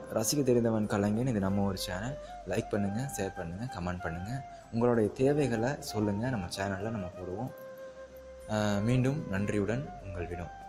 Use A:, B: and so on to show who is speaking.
A: ரசிக்க தெரிந்தவன் கலைஞன் இது நம்ம ஒரு சேனல் லைக் பண்ணுங்கள் ஷேர் பண்ணுங்கள் கமெண்ட் பண்ணுங்கள் உங்களுடைய தேவைகளை சொல்லுங்கள் நம்ம சேனலில் நம்ம போடுவோம் அஹ் மீண்டும் நன்றியுடன் உங்கள் வினோ